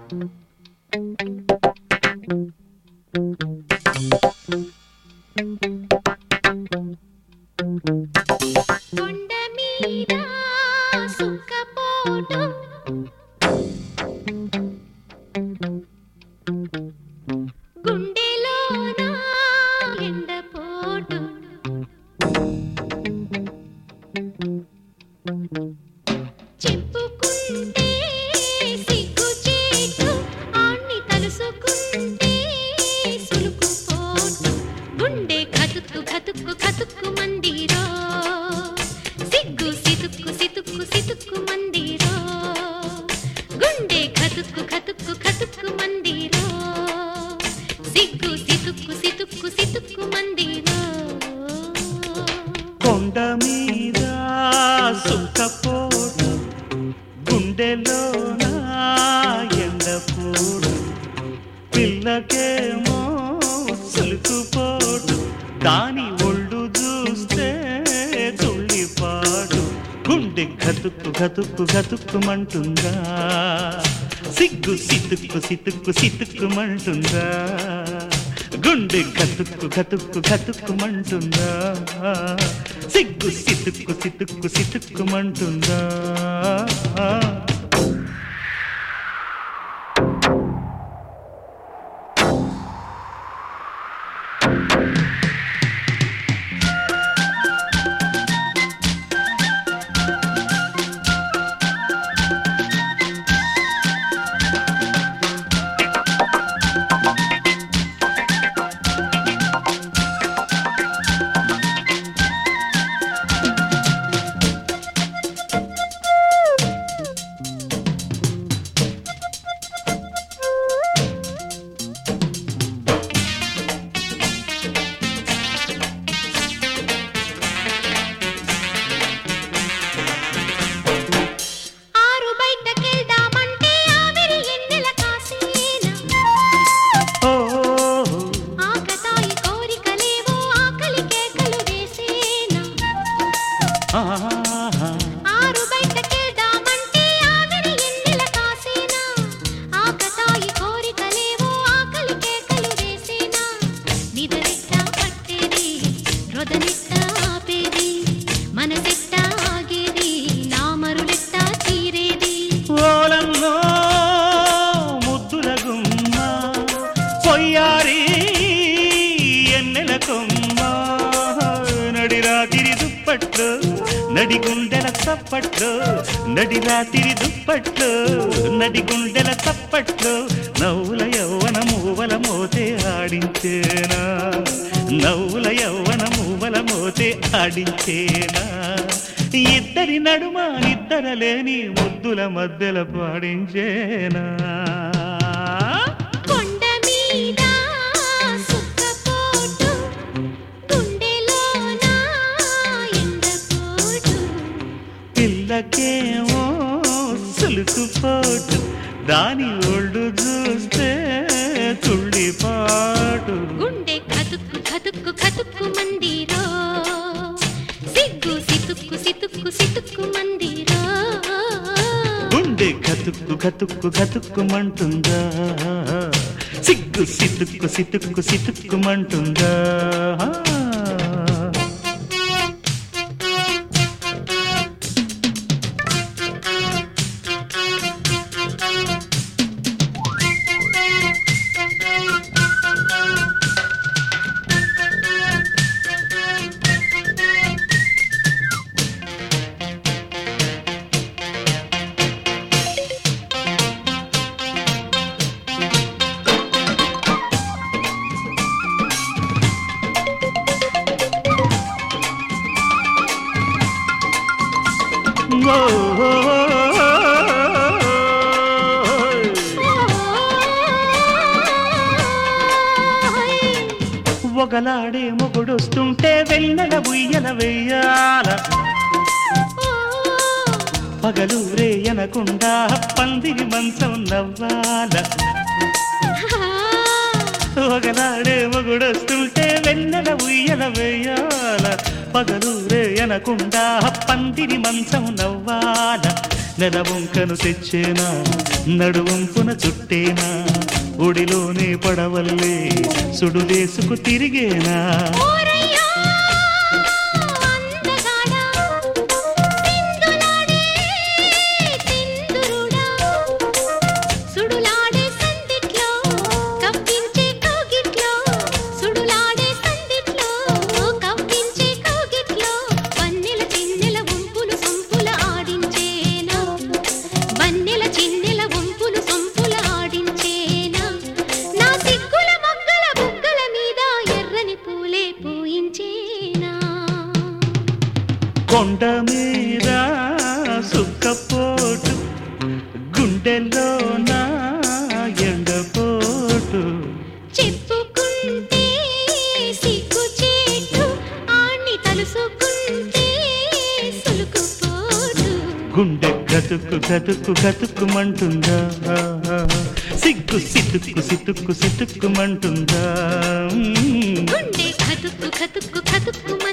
కొండ మీద సుక్కపోటు గుండెలోన ఎండపోటు చెప్పుకుంటే సిగ్గు చేటు ఆణ్ణి తలుసుకుంటే సులుకు పోటు గుండె కతుక్కు కతుక్కు కతుక్కు మందిరో సిగ్గు సితుక్కు సితుక్కు సితుక్కు మందిరో గుండె కతుక్కు కతుక్కు కతుక్కు మందిరో సిగ్గు సితుక్కు సితుక్కు సితుక్కు మందిరో కొండ మీద సుఖపోటు గుండెలోన ఎండపోటు పిల్లకేమో సులుకుపోటు దాని ఒళ్ళు చూస్తే తుళ్ళిపాడు గుండె గతుక్కు గతుక్కు గతుక్కుమంటుందా సిగ్గు సితుక్కు సితుక్కు సితుక్కుమంటుందా గుండె గతుక్కు గతుక్కు గతుక్కుమంటుందా సిగ్గు సితుక్కు సితుక్కు సితుక్కుమంటుందా ఆరు బయటకెళ్దామంటే ఆవిరి ఎన్నెల కాసేనా ఓ ఆకతాయి కోరికలేవో ఆకలి కేకలు వేసేనా ఆహా ఆరు బయటకెళ్దామంటే ఆవిరి ఎన్నెల కాసేనా ఆకతాయి కోరికలేవో ఆకలి కేకలు వేసేనా నిదరెట్ట పట్టేది రొదనెట్ట ఆపేది మనసెట్ట ఆగేది నామరులెట్ట చీరేది ఓలమ్మో ముద్దుల గుమ్మ పొయ్యారి ఎన్నెల కొమ్మ నడి రాతిరి దుప్పట్లు నడి గుండెల చప్పట్లు నడి రాతిరి దుప్పట్లు నడి గుండెల చప్పట్లు నవ్వుల యవ్వన మూవల మోతే ఆడించేనా నవ్వుల యవ్వన మూవల మోతే ఆడించేనా ఇద్దరి నడుమ నిద్దరలేని ముద్దుల మధ్యల పాడించేనా కొండ మీద సుక్కపోటు గుండెలోన ఎండపోటు పిల్లకేమో సులుకుపోటు దాని ఒళ్ళు చూస్తే తుళ్ళిపాటు గుండె కతుక్కు కతుక్కు కతుక్కు మందిరో సిగ్గు సితుక్కు సితుక్కు సితుక్కు మందిరో గుండె గతుక్కు గతుక్కు గతుక్కుమంటుందా సిగ్గు సితుక్కు సితుక్కు సితుక్కుమంటుందా ఓ ఒకలాడే మొగుడొస్తుంటే వెన్నెల ఉయ్యల వెయ్యాల పగలు రేయనకుండా పందిరి మంచం నవ్వాల ఒకనాడే మొగుడొస్తుంటే వెన్నెల ఉయ్యల వేయాల పగలు రేయనకుండా పందిరి మంచం నవ్వాల నెల వంకను తెచ్చేనా నడువంపున చుట్టేనా ఒడిలోనే పడవల్లే సుడులేసుకు తిరిగేనా ఓరయ్యా అందగాడా సింధులాడే సింధురుడా సుడులాడే సందిట్లో కవ్వించే కౌగిట్లో సుడులాడే సందిట్లో కవ్వించే కౌగిట్లో వన్నెల చిన్నెల వంపులు సొంపుల ఆడించేనా వన్నెల చిన్నెల వంపులు సొంపుల ఆడించేనా నా సిగ్గుల మొగ్గల బుగ్గల మీద ఎర్రని పూలే పూయించేనా కొండ మీద సుక్కపోటు గుండెల్లో నా ఎండపోటు చెప్పుకుంటే సిగ్గు చేటు ఆణ్ణి తలుసుకుంటే సులుకుపోటు గుండె గతుక్కు గతుక్కు గతుక్కుమంటుందా సిగ్గు సితుక్కు సితుక్కు సితుక్కుమంటుందా గుండె కతుక్కు కతుక్కు కతుక్కు